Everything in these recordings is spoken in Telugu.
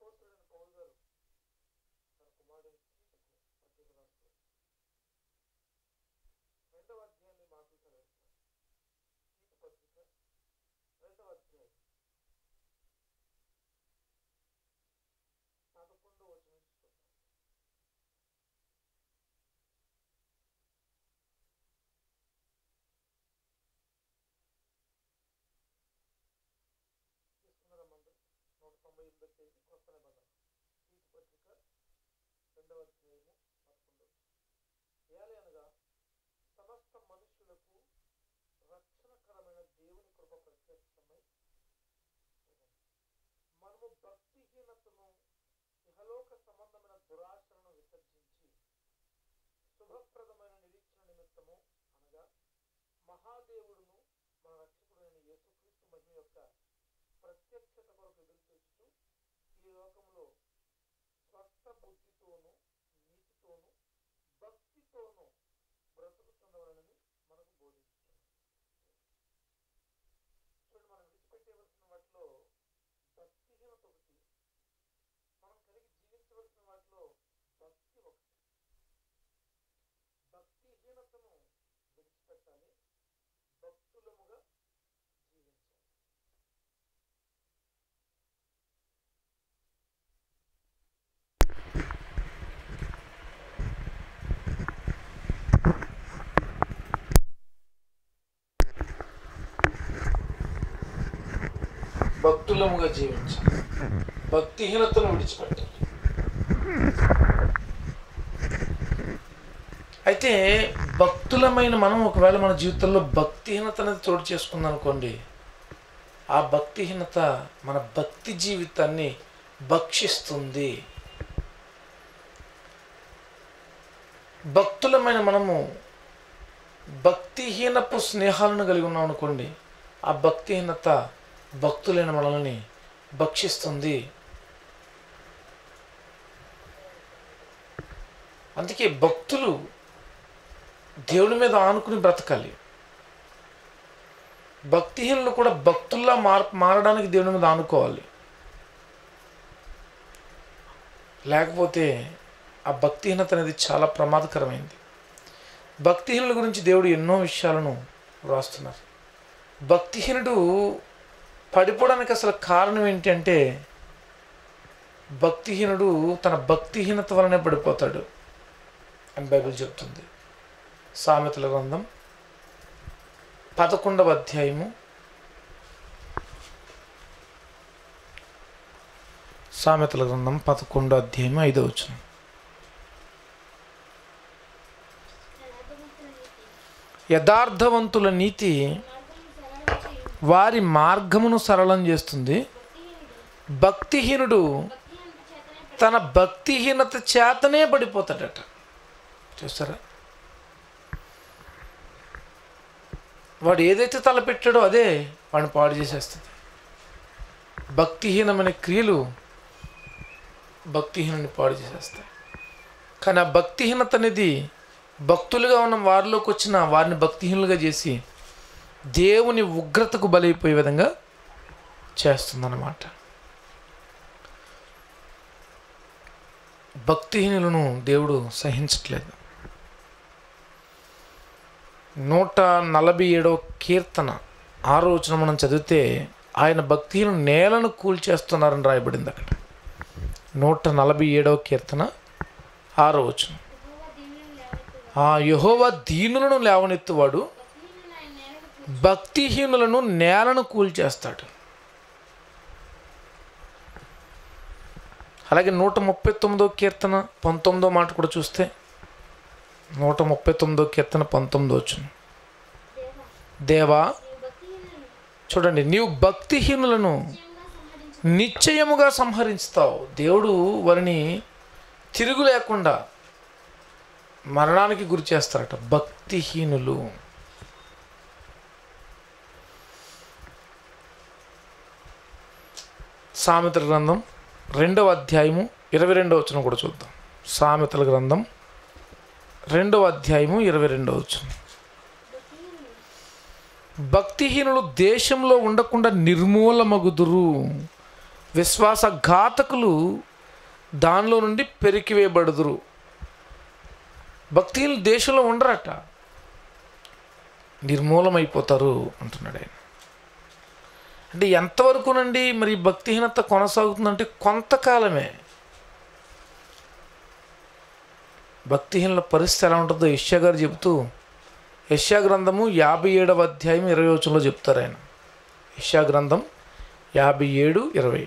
అపోస్తుడైన పౌలు గారు తన కుమారుడు తీతుకు పత్రిక రాస్తూ రెండవ అధ్యాయాన్ని మాటలు చదివిస్తాను తీతు పత్రిక రెండవ అధ్యాయం పదకొండవ వచనం నుంచి చూద్దాం తీసుకున్నారమ్మందరూ నూట తొంభై ఎనిమిది పేజీ కొత్త నిబంధన తీతు పత్రిక రెండవ అధ్యాయము పదకొండవ ఏలి అనగా సమస్త మనుషులకు రక్షణకరమైన దేవుని కృప ప్రత్యక్షమై మనము భక్తిహీనతను ఇహలోక సంబంధమైన దురాశలను విసర్జించి శుభప్రదమైన నిరీక్షణ నిమిత్తము అనగా మహాదేవుడును మన రక్షకుడైన యేసుక్రీస్తు మహిమ యొక్క ప్రత్యక్షత కొరకు ఎదురు చూస్తూ ఈ లోకంలో స్వస్థ బుద్ధితోనూ నీతితోనూ భక్తితోనూ బ్రతుకుతున్నవరని మనకు బోధిస్తున్నాడు చూడండి మనం విడిచిపెట్టేవలసిన వాటిలో భక్తిహీనత ఒకటి మనం కలిగి జీవించవలసిన వాటిలో భక్తి ఒకటి భక్తిహీనతను విడిచిపెట్టాలి భక్తులముగా జీవించాలి భక్తులముగా జీవించాలి భక్తిహీనతను విడిచిపెట్టాలి అయితే భక్తులమైన మనం ఒకవేళ మన జీవితంలో భక్తిహీనత అనేది చోటు చేసుకుందాం అనుకోండి ఆ భక్తిహీనత మన భక్తి జీవితాన్ని భక్షిస్తుంది భక్తులమైన మనము భక్తిహీనపు స్నేహాలను కలిగి ఉన్నాం అనుకోండి ఆ భక్తిహీనత భక్తులైన మనల్ని భక్షిస్తుంది అందుకే భక్తులు దేవుని మీద ఆనుకుని బ్రతకాలి భక్తిహీనులు కూడా భక్తుల్లా మార్ మారడానికి దేవుని మీద ఆనుకోవాలి లేకపోతే ఆ భక్తిహీనత అనేది చాలా ప్రమాదకరమైంది భక్తిహీనుల గురించి దేవుడు ఎన్నో విషయాలను వ్రాస్తున్నారు భక్తిహీనుడు పడిపోవడానికి అసలు కారణం ఏంటి అంటే భక్తిహీనుడు తన భక్తిహీనత వలనే పడిపోతాడు అని బైబిల్ చెప్తుంది సామెతల గ్రంథం పదకొండవ అధ్యాయము సామెతల గ్రంథం పదకొండవ అధ్యాయం ఐదవ వచనం యథార్థవంతుల నీతి వారి మార్గమును సరళం చేస్తుంది భక్తిహీనుడు తన భక్తిహీనత చేతనే పడిపోతాడట చూస్తారా వాడు ఏదైతే తలపెట్టాడో అదే వాడిని పాడు చేసేస్తుంది భక్తిహీనమైన క్రియలు భక్తిహీనుని పాడు చేసేస్తాయి కానీ ఆ భక్తిహీనత అనేది భక్తులుగా ఉన్న వారిలోకి వచ్చిన వారిని భక్తిహీనులుగా చేసి దేవుని ఉగ్రతకు బలైపోయే విధంగా చేస్తుందన్నమాట భక్తిహీనులను దేవుడు సహించట్లేదు నూట నలభై ఏడవ కీర్తన ఆరో వచనం మనం చదివితే ఆయన భక్తిహీను నేలను కూల్చేస్తున్నారని రాయబడింది అక్కడ నూట నలభై ఏడవ కీర్తన ఆరో వచనం ఆ యహోవా దీనులను లేవనెత్తువాడు భక్తిహీనులను నేలను కూల్చేస్తాడు అలాగే నూట ముప్పై తొమ్మిదో కీర్తన పంతొమ్మిదో మాట కూడా చూస్తే నూట ముప్పై తొమ్మిదో కీర్తన పంతొమ్మిదో వచ్చును దేవా చూడండి నీవు భక్తిహీనులను నిశ్చయముగా సంహరిస్తావు దేవుడు వారిని తిరుగు లేకుండా మరణానికి గురి చేస్తారట భక్తిహీనులు సామెతల గ్రంథం రెండవ అధ్యాయము ఇరవై రెండవ వచనం కూడా చూద్దాం సామెతల గ్రంథం రెండవ అధ్యాయము ఇరవై రెండవ వచనం భక్తిహీనులు దేశంలో ఉండకుండా నిర్మూలమగుదురు విశ్వాసఘాతకులు దానిలో నుండి పెరికివేయబడుదురు భక్తిహీనులు దేశంలో ఉండరట నిర్మూలమైపోతారు అంటున్నాడు ఆయన అంటే ఎంతవరకునండి మరి భక్తిహీనత కొనసాగుతుందంటే కొంతకాలమే భక్తిహీనుల పరిస్థితి ఎలా ఉంటుందో యష్యా గారు చెబుతూ యష్యా గ్రంథము యాభై ఏడవ అధ్యాయం ఇరవై వచనంలో చెప్తారు ఆయన యష్యా గ్రంథం యాభై ఏడు ఇరవై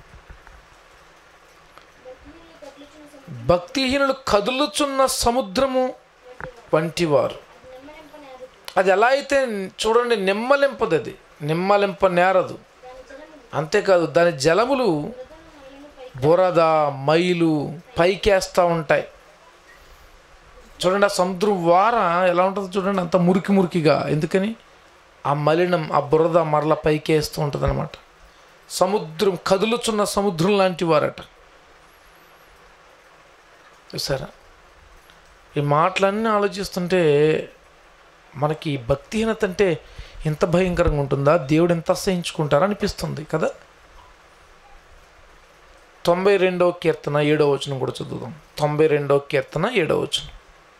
భక్తిహీనులు కదులుచున్న సముద్రము వంటివారు అది ఎలా అయితే చూడండి నిమ్మలింపదు అది నిమ్మలింప నేరదు అంతేకాదు దాని జలములు బురద మైలు పైకేస్తూ ఉంటాయి చూడండి ఆ సముద్రం వార ఎలా ఉంటుందో చూడండి అంత మురికి మురికిగా ఎందుకని ఆ మలినం ఆ బురద మరల పైకేస్తూ ఉంటుంది అనమాట సముద్రం కదులుచున్న సముద్రం లాంటి వారట చూసారా ఈ మాటలన్నీ ఆలోచిస్తుంటే మనకి భక్తిహీనత అంటే ఇంత భయంకరంగా ఉంటుందా దేవుడు ఎంత అసహించుకుంటారా అనిపిస్తుంది కదా తొంభై రెండవ కీర్తన ఏడవ వచనం కూడా చదువుదాం తొంభై రెండవ కీర్తన ఏడవ వచనం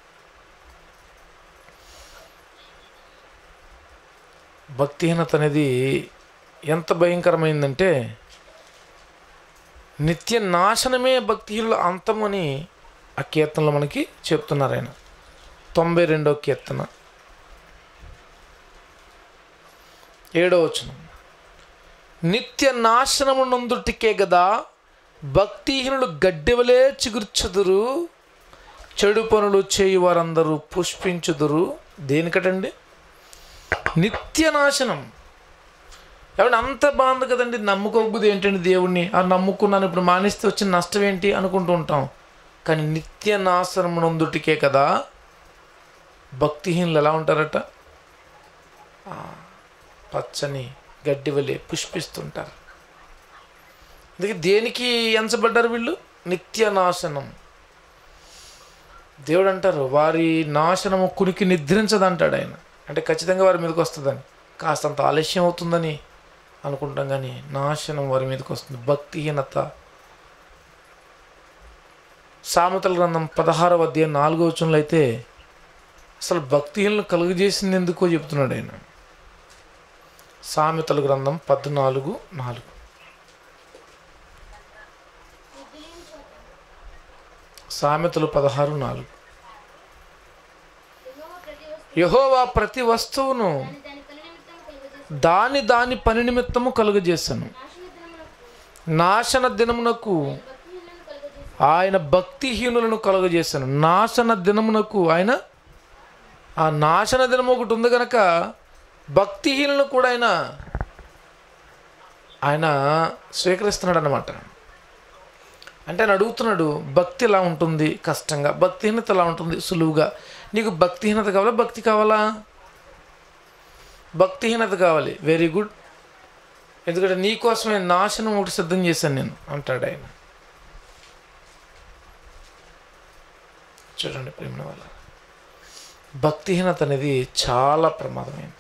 భక్తిహీనత అనేది ఎంత భయంకరమైందంటే నిత్య నాశనమే భక్తిహీనుల అంతమని ఆ కీర్తనలో మనకి చెప్తున్నారు ఆయన తొంభై రెండవ కీర్తన ఏడవ వచనం నిత్య నాశనము నందుటికే గదా భక్తిహీనులు గడ్డెవలే చిగుర్చుదురు చెడు పనులు చేయి వారందరూ పుష్పించుదురు దేనికటండి నిత్య నాశనం ఏమంటే అంత బాగుంది కదండి నమ్ముకోబుద్ది ఏంటండి దేవుణ్ణి ఆ నమ్ముకున్నాను ఇప్పుడు మానేస్తే వచ్చిన నష్టం ఏంటి అనుకుంటూ ఉంటాం కానీ నిత్య నాశనం నందుటికే కదా భక్తిహీనులు ఎలా ఉంటారట ఆ, పచ్చని గడ్డి వలె పుష్పిస్తుంటారు అందుకే దేనికి ఎంచబడ్డారు వీళ్ళు నిత్య నాశనం దేవుడు అంటారు వారి నాశనము కునికి నిద్రించదంటాడు ఆయన అంటే ఖచ్చితంగా వారి మీదకి వస్తుందని కాస్తంత ఆలస్యం అవుతుందని అనుకుంటాం కానీ నాశనం వారి మీదకి వస్తుంది భక్తిహీనత సామెతల గ్రంథం పదహారవ అధ్యాయం నాలుగో వచనంలో అయితే అసలు భక్తిహీనలు కలుగజేసింది ఎందుకో చెప్తున్నాడు ఆయన సామెతల గ్రంథం పద్నాలుగు నాలుగు సామెతలు పదహారు నాలుగు యహోవా ప్రతి వస్తువును దాని దాని పని నిమిత్తము కలుగజేశాను నాశన దినమునకు ఆయన భక్తిహీనులను కలుగజేశాను నాశన దినమునకు ఆయన ఆ నాశన దినం ఒకటి ఉంది కనుక భక్తిహీనులను కూడా ఆయన ఆయన స్వీకరిస్తున్నాడు అనమాట అంటే ఆయన అడుగుతున్నాడు భక్తి ఎలా ఉంటుంది కష్టంగా భక్తిహీనత ఎలా ఉంటుంది సులువుగా నీకు భక్తిహీనత కావాలా భక్తి కావాలా భక్తిహీనత కావాలి వెరీ గుడ్ ఎందుకంటే నీకోసమే నాశనం ఒకటి సిద్ధం చేశాను నేను అంటాడు ఆయన చూడండి ప్రేమ వల్ల భక్తిహీనత అనేది చాలా ప్రమాదమైంది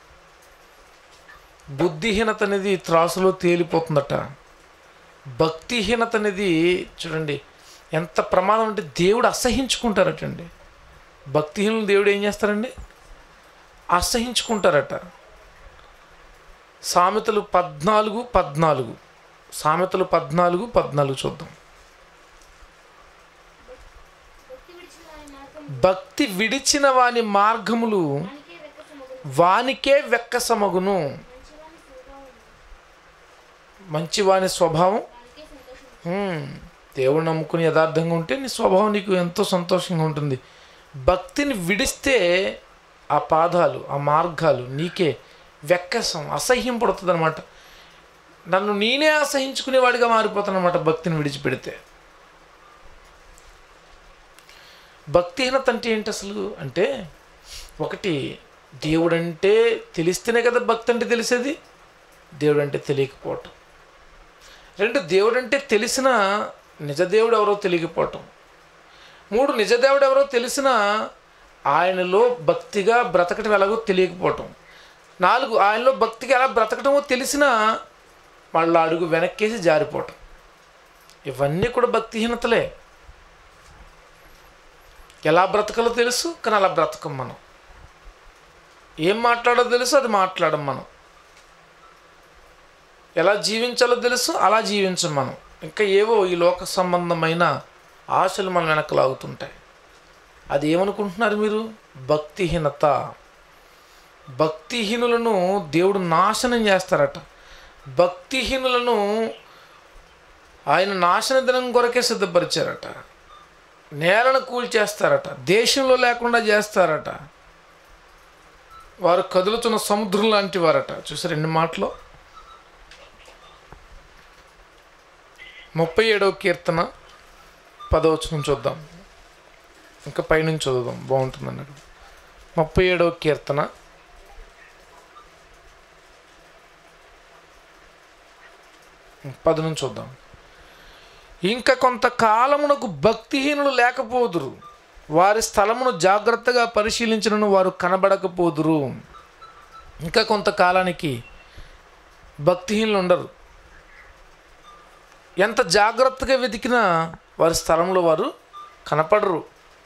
బుద్ధిహీనత అనేది త్రాసులో తేలిపోతుందట భక్తిహీనత అనేది చూడండి ఎంత ప్రమాదం అంటే దేవుడు అసహించుకుంటారటండి భక్తిహీనులు దేవుడు ఏం చేస్తారండి అసహించుకుంటారట సామెతలు పద్నాలుగు పద్నాలుగు సామెతలు పద్నాలుగు పద్నాలుగు చూద్దాం భక్తి విడిచిన వాని మార్గములు వానికే వెక్కసమగును మంచివాని స్వభావం హ్మ్. దేవుడు నమ్ముకుని యథార్థంగా ఉంటే నీ స్వభావం నీకు ఎంతో సంతోషంగా ఉంటుంది భక్తిని విడిస్తే ఆ పాదాలు ఆ మార్గాలు నీకే వెక్కసం అసహ్యం పడుతుంది అనమాట నన్ను నేనే అసహించుకునేవాడిగా మారిపోతాను అనమాట భక్తిని విడిచిపెడితే భక్తిహీనత అంటే ఏంటి అసలు అంటే ఒకటి దేవుడంటే తెలిస్తేనే కదా భక్తి అంటే తెలిసేది దేవుడంటే తెలియకపోవటం రెండు దేవుడంటే తెలిసిన నిజదేవుడు ఎవరో తెలియకపోవటం మూడు నిజదేవుడు ఎవరో తెలిసిన ఆయనలో భక్తిగా బ్రతకటం ఎలాగో తెలియకపోవటం నాలుగు ఆయనలో భక్తిగా ఎలా బ్రతకటమో తెలిసిన మళ్ళీ అడుగు వెనక్కేసి జారిపోవటం ఇవన్నీ కూడా భక్తిహీనతలే ఎలా బ్రతకాలో తెలుసు కానీ అలా బ్రతకం మనం ఏం మాట్లాడో తెలుసు అది మాట్లాడం మనం ఎలా జీవించాలో తెలుసు అలా జీవించం మనం ఇంకా ఏవో ఈ లోక సంబంధమైన ఆశలు మన వెనక్కి లాగుతుంటాయి అది ఏమనుకుంటున్నారు మీరు భక్తిహీనత భక్తిహీనులను దేవుడు నాశనం చేస్తారట భక్తిహీనులను ఆయన నాశన దినం కొరకే సిద్ధపరిచారట నేలను కూల్చేస్తారట దేశంలో లేకుండా చేస్తారట వారు కదులుతున్న సముద్రం లాంటి వారట చూసారు ఎన్ని మాటలు ముప్పై ఏడవ కీర్తన పదవచనం చూద్దాం ఇంకా పైనుంచి చదువుదాం బాగుంటుంది అన్నాడు ముప్పై ఏడవ కీర్తన పది నుంచి చూద్దాం ఇంకా కొంతకాలమునకు భక్తిహీనులు లేకపోదురు వారి స్థలమును జాగ్రత్తగా పరిశీలించినను వారు కనబడకపోదురు ఇంకా కొంతకాలానికి భక్తిహీనులు ఉండరు ఎంత జాగ్రత్తగా వెతికినా వారి స్థలంలో వారు కనపడరు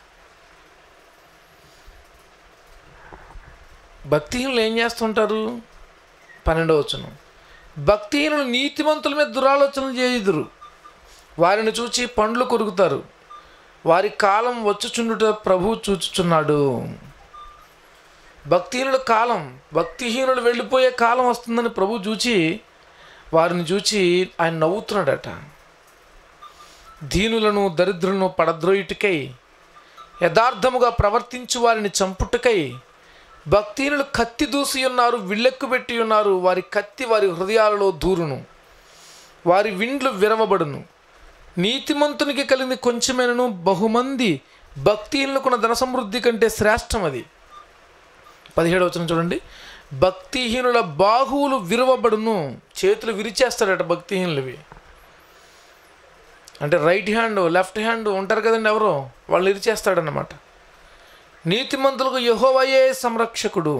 భక్తిహీనులు ఏం చేస్తుంటారు పన్నెండవచనం భక్తిహీనులు నీతిమంతుల మీద దురాలోచనలు చేయుదురు వారిని చూచి పండ్లు కొరుకుతారు వారి కాలం వచ్చుచుండుట ప్రభువు చూచుచున్నాడు భక్తిహీనుల కాలం భక్తిహీనులు వెళ్ళిపోయే కాలం వస్తుందని ప్రభు చూచి వారిని చూచి ఆయన నవ్వుతున్నాడట దీనులను దరిద్రులను పడద్రోయుటికై యథార్థముగా ప్రవర్తించు వారిని చంపుటకై భక్తిహీనులు కత్తి దూసి ఉన్నారు విల్లెక్కు పెట్టి ఉన్నారు వారి కత్తి వారి హృదయాలలో దూరును వారి విండ్లు విరవబడును నీతిమంతునికి కలిగింది కొంచెమేనను బహుమంది భక్తిహీనులకున్న ధన సమృద్ధి కంటే శ్రేష్టం అది పదిహేడు వచ్చిన చూడండి భక్తిహీనుల బాహువులు విరవబడును చేతులు విరిచేస్తాడట భక్తిహీనులవి అంటే రైట్ హ్యాండ్ లెఫ్ట్ హ్యాండ్ ఉంటారు కదండి ఎవరో వాళ్ళు ఇరిచేస్తాడన్నమాట నీతిమంతులకు యహోవయే సంరక్షకుడు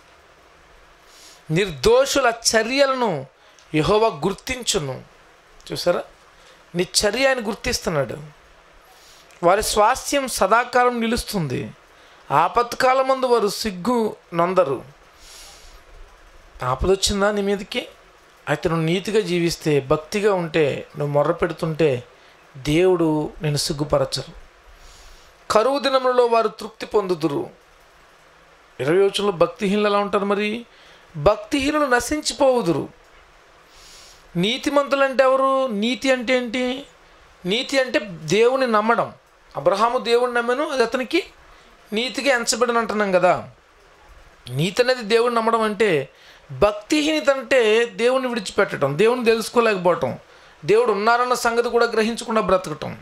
నిర్దోషుల చర్యలను యహోవ గుర్తించును చూసారా నీ చర్య ఆయన గుర్తిస్తున్నాడు వారి స్వాస్థ్యం సదాకాలం నిలుస్తుంది ఆపత్కాలం ముందు వారు సిగ్గు నొందరు ఆపదొచ్చిందా నీ మీదకి అయితే నువ్వు నీతిగా జీవిస్తే భక్తిగా ఉంటే నువ్వు మొర్ర పెడుతుంటే దేవుడు నేను సిగ్గుపరచరు కరువు దినములలో వారు తృప్తి పొందుదురు ఇరవై వచ్చంలో భక్తిహీనులు ఎలా ఉంటారు మరి భక్తిహీనులు నశించిపోవుదురు నీతిమంతులు అంటే ఎవరు నీతి అంటే ఏంటి నీతి అంటే దేవుని నమ్మడం అబ్రహాము దేవుని నమ్మను అది అతనికి నీతిగా ఎంచబడిన అంటున్నాం కదా నీతి అనేది దేవుని నమ్మడం అంటే భక్తిహీనత అంటే దేవుని విడిచిపెట్టడం దేవుని తెలుసుకోలేకపోవటం దేవుడు ఉన్నారన్న సంగతి కూడా గ్రహించకుండా బ్రతకటం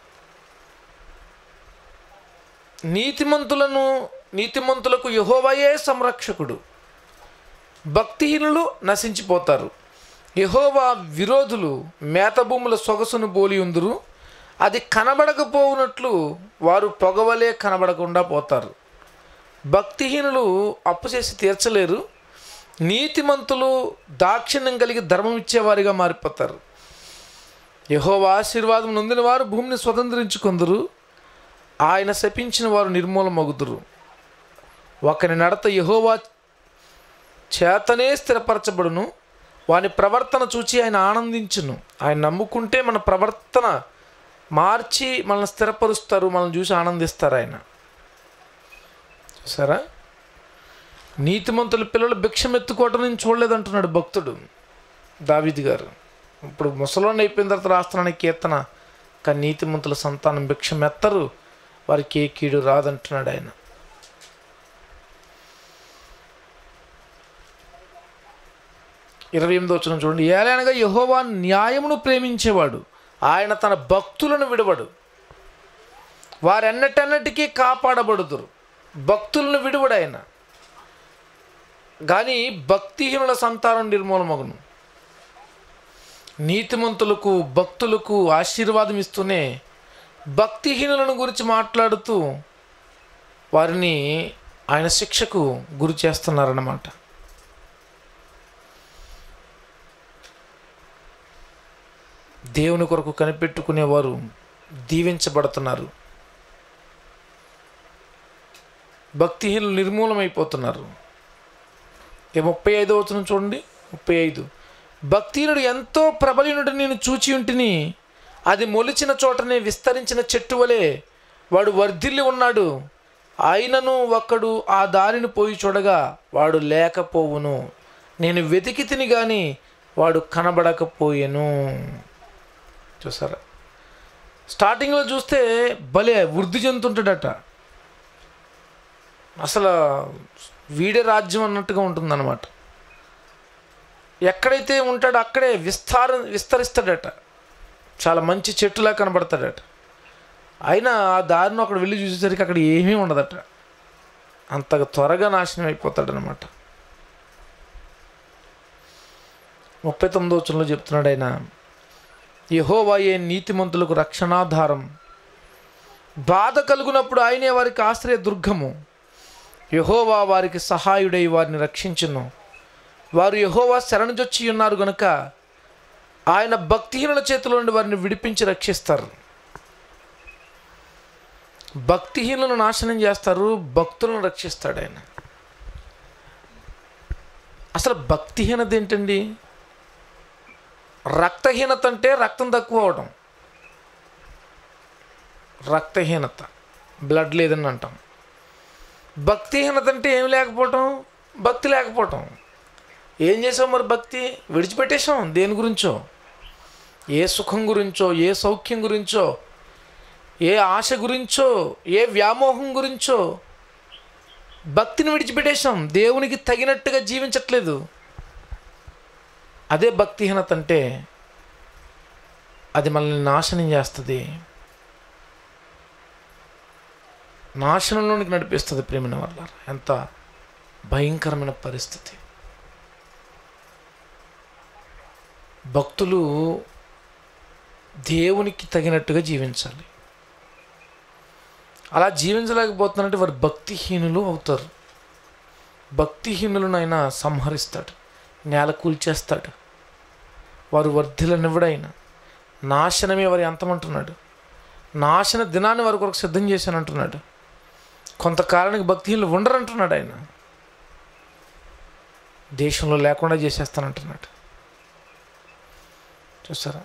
నీతిమంతులను నీతిమంతులకు యహోవయే సంరక్షకుడు భక్తిహీనులు నశించిపోతారు యహోవా విరోధులు మేత భూముల సొగసును పోలి ఉందురు అది కనబడకపోవునట్లు వారు పొగవలే కనబడకుండా పోతారు భక్తిహీనులు అప్పు చేసి తీర్చలేరు నీతిమంతులు దాక్షిణ్యం కలిగి ధర్మం ఇచ్చేవారిగా మారిపోతారు యహోవా ఆశీర్వాదం నొందిన వారు భూమిని స్వతంత్రించుకుందరు ఆయన శపించిన వారు నిర్మూలమగుదురు ఒకరి నడత యహోవా చేతనే స్థిరపరచబడును వాని ప్రవర్తన చూచి ఆయన ఆనందించును ఆయన నమ్ముకుంటే మన ప్రవర్తన మార్చి మనల్ని స్థిరపరుస్తారు మనల్ని చూసి ఆనందిస్తారు ఆయన చూసారా నీతిమంతుల పిల్లలు భిక్షం ఎత్తుకోవటం నేను చూడలేదంటున్నాడు భక్తుడు దావిది గారు ఇప్పుడు ముసలోని అయిపోయిన తర్వాత రాస్తున్నాను ఈ కీర్తన కానీ నీతిమంతుల సంతానం భిక్షం ఎత్తరు వారికి ఏ కీడు రాదంటున్నాడు ఆయన ఇరవై ఎనిమిది వచ్చిన చూడండి ఏలైనగా యహోవా న్యాయమును ప్రేమించేవాడు ఆయన తన భక్తులను విడవడు వారెన్నటన్నటికీ కాపాడబడుదురు భక్తులను విడువడు ఆయన కానీ భక్తిహీనుల సంతానం నిర్మూలమగును నీతిమంతులకు భక్తులకు ఆశీర్వాదం ఇస్తూనే భక్తిహీనులను గురించి మాట్లాడుతూ వారిని ఆయన శిక్షకు గురి చేస్తున్నారన్నమాట దేవుని కొరకు కనిపెట్టుకునేవారు దీవించబడుతున్నారు భక్తిహీనులు నిర్మూలమైపోతున్నారు ఇక ముప్పై ఐదో వచనం చూడండి ముప్పై ఐదు భక్తిహీనుడు ఎంతో ప్రబలినుడు నేను చూచి ఉంటిని అది మొలిచిన చోటనే విస్తరించిన చెట్టు వలె వాడు వర్ధిల్లి ఉన్నాడు ఆయనను ఒక్కడు ఆ దారిని పోయి చూడగా వాడు లేకపోవును నేను వెతికి తిని కానీ వాడు కనబడకపోయెను చూసారా స్టార్టింగ్లో చూస్తే భలే వృద్ధి చెందుతుంటాడట అసలు వీడే రాజ్యం అన్నట్టుగా ఉంటుందన్నమాట ఎక్కడైతే ఉంటాడో అక్కడే విస్తార విస్తరిస్తాడట చాలా మంచి చెట్టులా కనబడతాడట అయినా ఆ దారిని అక్కడ వెళ్ళి చూసేసరికి అక్కడ ఏమీ ఉండదట అంతగా త్వరగా నాశనం అయిపోతాడనమాట ముప్పై తొమ్మిదో వచనంలో చెప్తున్నాడు ఆయన యహోవాయే నీతిమంతులకు రక్షణాధారం బాధ కలుగునప్పుడు ఆయనే వారికి ఆశ్రయ దుర్గము యహోవా వారికి సహాయుడై వారిని రక్షించును వారు యహోవా శరణుజొచ్చి ఉన్నారు గనుక ఆయన భక్తిహీనుల చేతిలో నుండి వారిని విడిపించి రక్షిస్తారు భక్తిహీనులను నాశనం చేస్తారు భక్తులను రక్షిస్తాడు ఆయన అసలు భక్తిహీనత ఏంటండి రక్తహీనత అంటే రక్తం తక్కువ అవడం రక్తహీనత బ్లడ్ లేదని అంటాం భక్తిహీనత అంటే ఏం లేకపోవటం భక్తి లేకపోవటం ఏం చేసాం మరి భక్తి విడిచిపెట్టేశాం దేని గురించో ఏ సుఖం గురించో ఏ సౌఖ్యం గురించో ఏ ఆశ గురించో ఏ వ్యామోహం గురించో భక్తిని విడిచిపెట్టేశాం దేవునికి తగినట్టుగా జీవించట్లేదు అదే భక్తిహీనత అంటే అది మనల్ని నాశనం చేస్తుంది నాశనంలోనికి నడిపిస్తుంది ప్రేమిన వల్ల ఎంత భయంకరమైన పరిస్థితి భక్తులు దేవునికి తగినట్టుగా జీవించాలి అలా జీవించలేకపోతున్నారంటే వారు భక్తిహీనులు అవుతారు భక్తిహీనులను ఆయన సంహరిస్తాడు నేల కూల్చేస్తాడు వారు వర్ధిలనివ్వడైన నాశనమే వారి అంతమంటున్నాడు నాశన దినాన్ని వారి కొరకు సిద్ధం చేశానంటున్నాడు కొంతకాలానికి భక్తిహీనులు ఉండరంటున్నాడు ఆయన దేశంలో లేకుండా చేసేస్తానంటున్నాడు చూసారా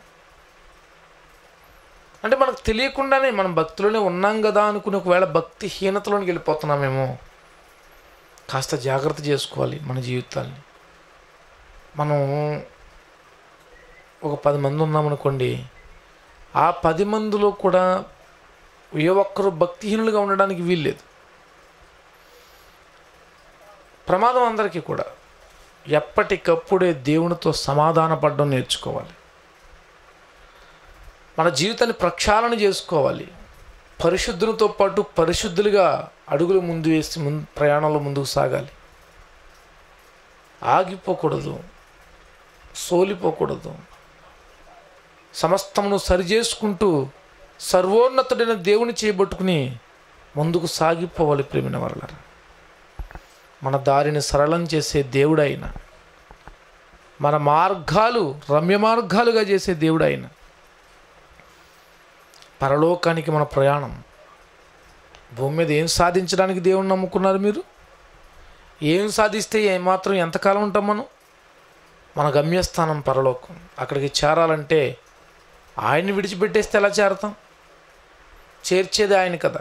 అంటే మనకు తెలియకుండానే మనం భక్తిలోనే ఉన్నాం కదా అనుకుని ఒకవేళ భక్తిహీనతలోనికి వెళ్ళిపోతున్నామేమో కాస్త జాగ్రత్త చేసుకోవాలి మన జీవితాల్ని మనం ఒక పది మంది ఉన్నామనుకోండి ఆ పది మందిలో కూడా ఏ ఒక్కరు భక్తిహీనులుగా ఉండడానికి వీల్లేదు ప్రమాదం అందరికీ కూడా ఎప్పటికప్పుడే దేవునితో సమాధాన పడడం నేర్చుకోవాలి మన జీవితాన్ని ప్రక్షాళన చేసుకోవాలి పరిశుద్ధులతో పాటు పరిశుద్ధులుగా అడుగులు ముందు వేసి ముందు ప్రయాణంలో ముందుకు సాగాలి ఆగిపోకూడదు సోలిపోకూడదు సమస్తమును సరిచేసుకుంటూ సర్వోన్నతుడైన దేవుని చేయబట్టుకుని ముందుకు సాగిపోవాలి ప్రేమిన వరల మన దారిని సరళం చేసే దేవుడైన మన మార్గాలు రమ్య మార్గాలుగా చేసే దేవుడైన పరలోకానికి మన ప్రయాణం భూమి మీద ఏం సాధించడానికి దేవుని నమ్ముకున్నారు మీరు ఏం సాధిస్తే ఏమాత్రం ఎంతకాలం ఉంటాం మనం మన గమ్యస్థానం పరలోకం అక్కడికి చేరాలంటే ఆయన్ని విడిచిపెట్టేస్తే ఎలా చేరతాం చేర్చేది ఆయన కదా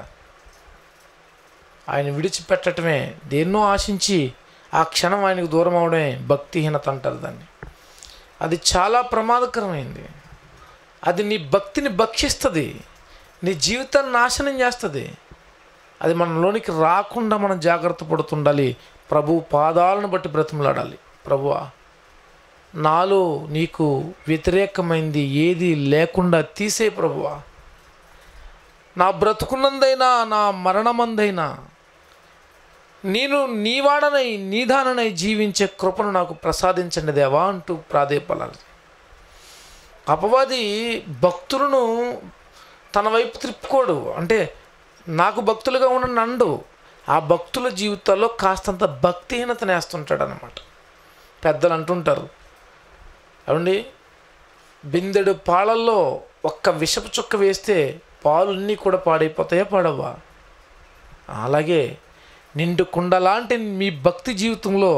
ఆయన విడిచిపెట్టడమే దేన్నో ఆశించి ఆ క్షణం ఆయనకు దూరం అవడమే భక్తిహీనత అంటారు దాన్ని అది చాలా ప్రమాదకరమైంది అది నీ భక్తిని భక్షిస్తుంది నీ జీవితాన్ని నాశనం చేస్తుంది అది మనలోనికి రాకుండా మనం జాగ్రత్త పడుతుండాలి ప్రభు పాదాలను బట్టి బ్రతిమలాడాలి ప్రభువా నాలో నీకు వ్యతిరేకమైంది ఏది లేకుండా తీసే ప్రభువా నా బ్రతుకున్నందైనా నా మరణమందైనా నేను నీవాడనై నీదాననై జీవించే కృపను నాకు ప్రసాదించండి దేవా అంటూ ప్రాధేయపడాలి అపవాది భక్తులను తన వైపు త్రిప్పుకోడు అంటే నాకు భక్తులుగా ఉన్న నండు ఆ భక్తుల జీవితాల్లో కాస్తంత భక్తిహీనతను వేస్తుంటాడు అనమాట పెద్దలు అంటుంటారు ఏమండి బిందెడు పాలల్లో ఒక్క విషపు చుక్క వేస్తే పాలున్నీ కూడా పాడైపోతాయా పాడవా అలాగే నిండు కుండ లాంటి మీ భక్తి జీవితంలో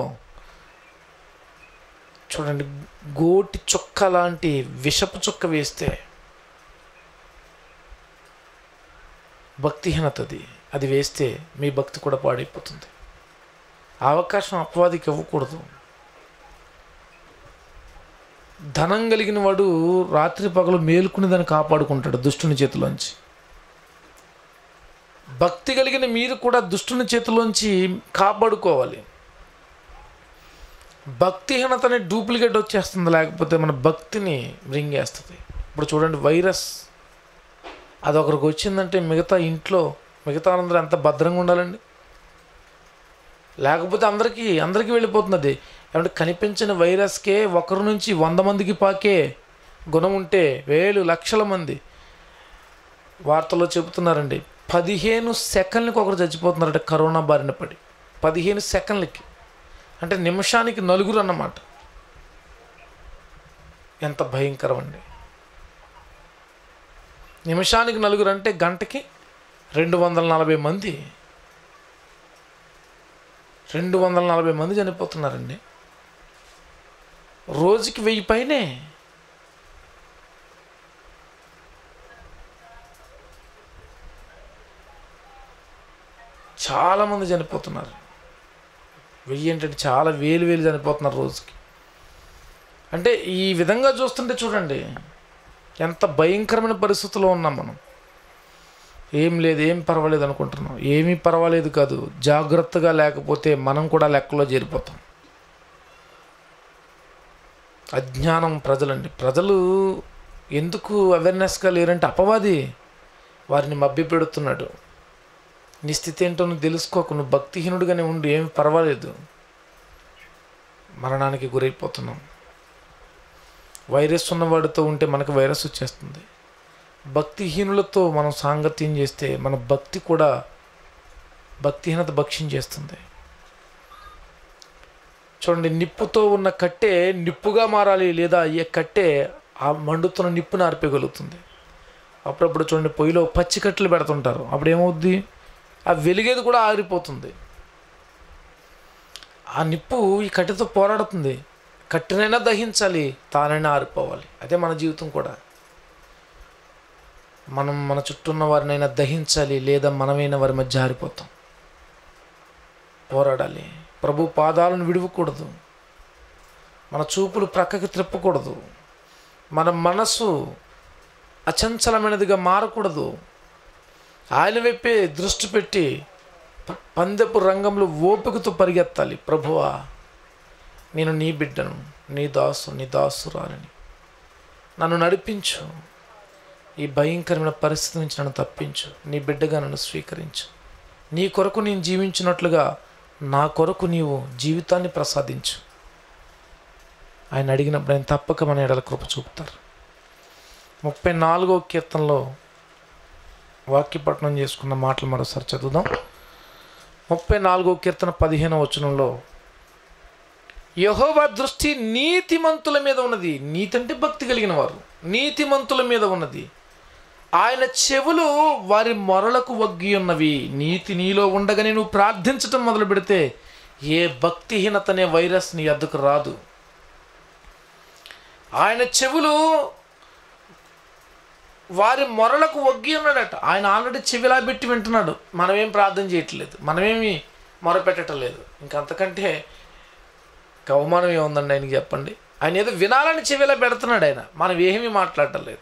చూడండి గోటి చుక్క లాంటి విషపు చుక్క వేస్తే భక్తిహీనతది అది వేస్తే మీ భక్తి కూడా పాడైపోతుంది ఆ అవకాశం అపవాదికి ఇవ్వకూడదు ధనం కలిగిన వాడు రాత్రి పగలు మేలుకుని దాన్ని కాపాడుకుంటాడు దుష్టుని చేతిలోంచి భక్తి కలిగిన మీరు కూడా దుష్టుని చేతిలోంచి కాపాడుకోవాలి భక్తిహీనతని డూప్లికేట్ వచ్చేస్తుంది లేకపోతే మన భక్తిని మృంగేస్తుంది ఇప్పుడు చూడండి వైరస్ అది ఒకరికి వచ్చిందంటే మిగతా ఇంట్లో మిగతా అందరూ ఎంత భద్రంగా ఉండాలండి లేకపోతే అందరికీ అందరికీ వెళ్ళిపోతుంది అది ఏమంటే కనిపించిన వైరస్కే ఒకరి నుంచి వంద మందికి పాకే గుణం ఉంటే వేలు లక్షల మంది వార్తల్లో చెబుతున్నారండి పదిహేను సెకండ్లకి ఒకరు చచ్చిపోతున్నారంటే కరోనా బారిన పడి పదిహేను సెకండ్లకి అంటే నిమిషానికి నలుగురు అన్నమాట ఎంత భయంకరం అండి నిమిషానికి నలుగురు అంటే గంటకి రెండు వందల నలభై మంది రెండు వందల నలభై మంది చనిపోతున్నారండి రోజుకి వెయ్యి పైనే చాలామంది చనిపోతున్నారు వెయ్యి ఏంటంటే చాలా వేలు వేలు చనిపోతున్నారు రోజుకి అంటే ఈ విధంగా చూస్తుంటే చూడండి ఎంత భయంకరమైన పరిస్థితుల్లో ఉన్నాం మనం ఏం లేదు ఏం పర్వాలేదు అనుకుంటున్నాం ఏమీ పర్వాలేదు కాదు జాగ్రత్తగా లేకపోతే మనం కూడా లెక్కలో చేరిపోతాం అజ్ఞానం ప్రజలండి ప్రజలు ఎందుకు అవేర్నెస్గా లేరంటే అపవాది వారిని మభ్యపెడుతున్నాడు నీ స్థితి ఏంటో నువ్వు తెలుసుకోకు నువ్వు భక్తిహీనుడిగానే ఉండి ఏమి పర్వాలేదు మరణానికి గురైపోతున్నాం వైరస్ ఉన్నవాడితో ఉంటే మనకు వైరస్ వచ్చేస్తుంది భక్తిహీనులతో మనం సాంగత్యం చేస్తే మన భక్తి కూడా భక్తిహీనత భక్షించేస్తుంది చూడండి నిప్పుతో ఉన్న కట్టె నిప్పుగా మారాలి లేదా ఏ కట్టె ఆ మండుతున్న నిప్పుని ఆర్పేయగలుగుతుంది అప్పుడప్పుడు చూడండి పొయ్యిలో పచ్చి కట్టెలు పెడుతుంటారు అప్పుడు ఏమవుద్ది ఆ వెలిగేది కూడా ఆరిపోతుంది ఆ నిప్పు ఈ కట్టెతో పోరాడుతుంది కట్టెనైనా దహించాలి తానైనా ఆరిపోవాలి అదే మన జీవితం కూడా మనం మన చుట్టూ ఉన్న వారినైనా దహించాలి లేదా మనమైన వారి మధ్య ఆరిపోతాం పోరాడాలి ప్రభు పాదాలను విడవకూడదు మన చూపులు ప్రక్కకి త్రిప్పకూడదు మన మనసు అచంచలమైనదిగా మారకూడదు ఆయన వైపే దృష్టి పెట్టి ప- పందెపు రంగంలో ఓపికతో పరిగెత్తాలి ప్రభువా నేను నీ బిడ్డను నీ దాసు నీ దాసురాలని నన్ను నడిపించు ఈ భయంకరమైన పరిస్థితి నుంచి నన్ను తప్పించు నీ బిడ్డగా నన్ను స్వీకరించు నీ కొరకు నేను జీవించినట్లుగా నా కొరకు నీవు జీవితాన్ని ప్రసాదించు ఆయన అడిగినప్పుడు ఆయన తప్పక మన ఎడల కృప చూపుతారు ముప్పై నాలుగో కీర్తనలో వాక్యపట్నం చేసుకున్న మాటలు మరోసారి చదువుదాం ముప్పై నాలుగో కీర్తన పదిహేనో వచనంలో యహోవా దృష్టి నీతిమంతుల మీద ఉన్నది నీతి అంటే భక్తి కలిగిన వారు నీతిమంతుల మీద ఉన్నది ఆయన చెవులు వారి మొరలకు వగ్గి ఉన్నవి నీతి నీలో ఉండగానే నువ్వు ప్రార్థించటం మొదలు పెడితే ఏ భక్తిహీనత అనే వైరస్ నీ అద్దకు రాదు ఆయన చెవులు వారి మొరలకు వగ్గి ఉన్నాడట ఆయన ఆల్రెడీ చెవిలా పెట్టి వింటున్నాడు మనమేం ప్రార్థన చేయట్లేదు మనమేమి మొరపెట్టడం లేదు ఇంకంతకంటే ఇంకా అవమానం ఏముందండి ఆయనకి చెప్పండి ఆయన ఏదో వినాలని చెవిలా పెడుతున్నాడు ఆయన మనం ఏమీ మాట్లాడటం లేదు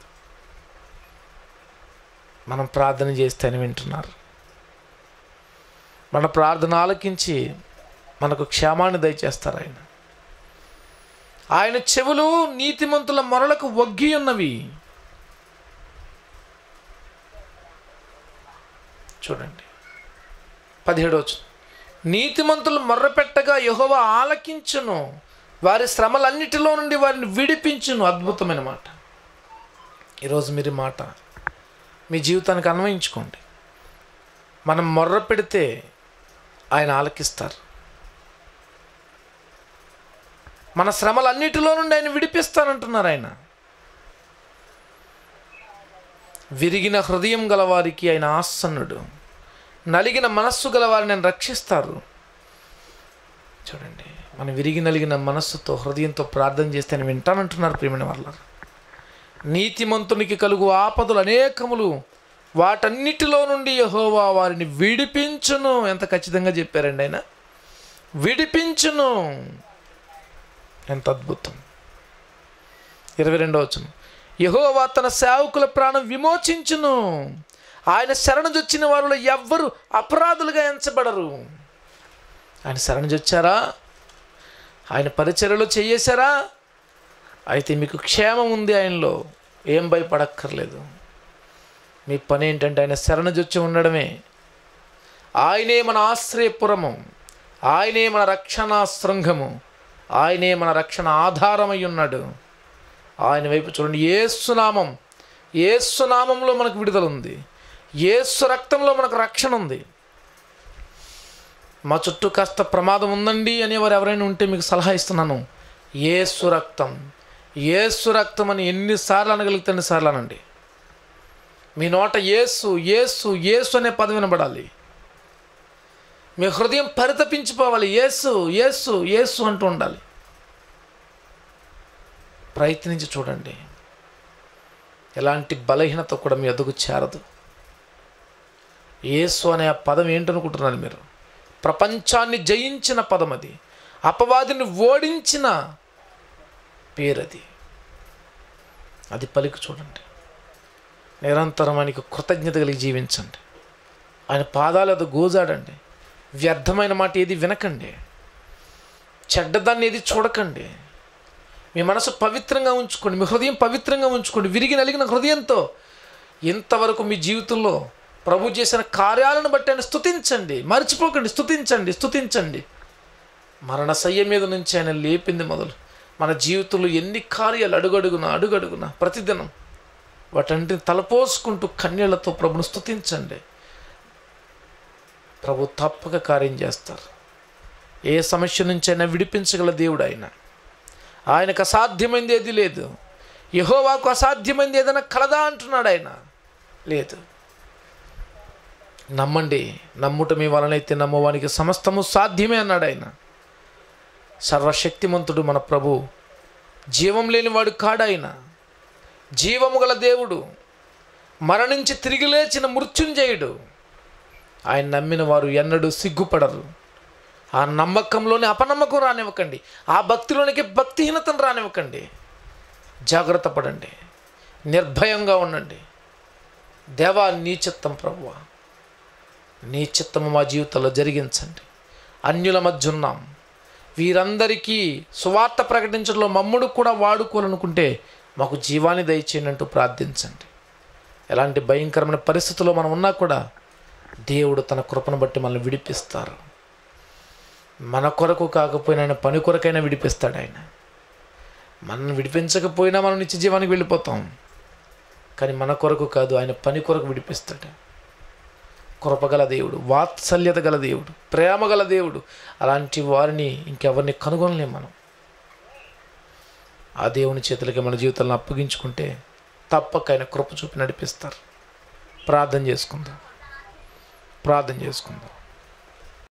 మనం ప్రార్థన చేస్తే అని వింటున్నారు మన ప్రార్థన ఆలకించి మనకు క్షేమాన్ని దయచేస్తారు ఆయన ఆయన చెవులు నీతిమంతుల మొరలకు వగ్గి ఉన్నవి చూడండి పదిహేడవచ్చు నీతిమంతులు మొర్రపెట్టగా యెహోవ ఆలకించును వారి శ్రమలన్నిటిలో నుండి వారిని విడిపించును అద్భుతమైన మాట ఈరోజు మీరు ఈ మాట మీ జీవితానికి అన్వయించుకోండి మనం మొర్ర పెడితే ఆయన ఆలకిస్తారు మన శ్రమలన్నిటిలో నుండి ఆయన విడిపిస్తానంటున్నారు ఆయన విరిగిన హృదయం గలవారికి ఆయన ఆసన్నుడు నలిగిన మనస్సు గలవారిని ఆయన రక్షిస్తారు చూడండి మనం విరిగి నలిగిన మనస్సుతో హృదయంతో ప్రార్థన చేస్తే ఆయన వింటానంటున్నారు ప్రియమైన వాళ్ళ నీతిమంతునికి కలుగు ఆపదలు అనేకములు వాటన్నిటిలో నుండి యహోవా వారిని విడిపించును ఎంత ఖచ్చితంగా చెప్పారండి ఆయన విడిపించును ఎంత అద్భుతం ఇరవై రెండవ వచ్చును యహోవా తన సేవకుల ప్రాణం విమోచించును ఆయన శరణజొచ్చిన వారిలో ఎవ్వరు అపరాధులుగా ఎంచబడరు ఆయన శరణజొచ్చారా ఆయన పరిచర్యలో చేయేశారా అయితే మీకు క్షేమం ఉంది ఆయనలో ఏం భయపడక్కర్లేదు మీ పని ఏంటంటే ఆయన శరణజొచ్చి ఉండడమే ఆయనే మన ఆశ్రయపురము ఆయనే మన రక్షణ శృంగము ఆయనే మన రక్షణ ఆధారమై ఉన్నాడు ఆయన వైపు చూడండి ఏసునామం ఏసునామంలో మనకు విడుదల ఉంది ఏసు రక్తంలో మనకు రక్షణ ఉంది మా చుట్టూ కాస్త ప్రమాదం ఉందండి అనేవారు ఎవరైనా ఉంటే మీకు సలహా ఇస్తున్నాను ఏసు రక్తం ఏసు రక్తం అని ఎన్నిసార్లు అనగలిగితే అన్నిసార్లు అనండి మీ నోట ఏసు ఏసు ఏసు అనే పదం వినబడాలి మీ హృదయం పరితపించిపోవాలి ఏసు ఏసు ఏసు అంటూ ఉండాలి ప్రయత్నించి చూడండి ఎలాంటి బలహీనత కూడా మీ ఎదుగు చేరదు యేసు అనే ఆ పదం ఏంటనుకుంటున్నారు మీరు ప్రపంచాన్ని జయించిన పదం అది అపవాదిని ఓడించిన పేరది అది పలికి చూడండి నిరంతరం ఆయనకు కృతజ్ఞత కలిగి జీవించండి ఆయన పాదాలు అది గోజాడండి వ్యర్థమైన మాట ఏది వినకండి చెడ్డదాన్ని ఏది చూడకండి మీ మనసు పవిత్రంగా ఉంచుకోండి మీ హృదయం పవిత్రంగా ఉంచుకోండి విరిగి నలిగిన హృదయంతో ఇంతవరకు మీ జీవితంలో ప్రభు చేసిన కార్యాలను బట్టి ఆయన స్తుతించండి మర్చిపోకండి స్తుతించండి స్తుతించండి మరణ సయ్య మీద నుంచి ఆయన లేపింది మొదలు మన జీవితంలో ఎన్ని కార్యాలు అడుగడుగున అడుగడుగున ప్రతిదినం వాటన్నిటిని తలపోసుకుంటూ కన్యలతో ప్రభును స్తుతించండి ప్రభు తప్పక కార్యం చేస్తారు ఏ సమస్య నుంచి అయినా విడిపించగల దేవుడు ఆయన ఆయనకు అసాధ్యమైంది ఏది లేదు యహోవాకు అసాధ్యమైంది ఏదైనా కలదా అంటున్నాడు ఆయన లేదు నమ్మండి నమ్ముట మీ వలనైతే నమ్మవానికి సమస్తము సాధ్యమే అన్నాడు ఆయన సర్వశక్తిమంతుడు మన ప్రభు జీవం లేనివాడు కాడాయన జీవము గల దేవుడు మరణించి తిరిగి లేచిన మృత్యుంజయుడు ఆయన నమ్మిన వారు ఎన్నడూ సిగ్గుపడరు ఆ నమ్మకంలోనే అపనమ్మకం రానివ్వకండి ఆ భక్తిలోనికి భక్తిహీనతను రానివ్వకండి జాగ్రత్త పడండి నిర్భయంగా ఉండండి దేవా నీ చిత్తం ప్రభువ నీ చిత్తము మా జీవితంలో జరిగించండి అన్యుల మధ్య ఉన్నాం వీరందరికీ సువార్త ప్రకటించడంలో మమ్ముడు కూడా వాడుకోవాలనుకుంటే మాకు జీవాన్ని దయచేయండి అంటూ ప్రార్థించండి ఎలాంటి భయంకరమైన పరిస్థితుల్లో మనం ఉన్నా కూడా దేవుడు తన కృపను బట్టి మనల్ని విడిపిస్తారు మన కొరకు కాకపోయినా ఆయన పని కొరకైనా విడిపిస్తాడు ఆయన మనల్ని విడిపించకపోయినా మనం నిత్య జీవానికి వెళ్ళిపోతాం కానీ మన కొరకు కాదు ఆయన పని కొరకు విడిపిస్తాడు కృపగల దేవుడు వాత్సల్యత గల దేవుడు ప్రేమ గల దేవుడు అలాంటి వారిని ఇంకెవరిని కనుగొనలేం మనం ఆ దేవుని చేతులకి మన జీవితాలను అప్పగించుకుంటే తప్పక ఆయన కృప చూపి నడిపిస్తారు ప్రార్థన చేసుకుందాం ప్రార్థన చేసుకుందాం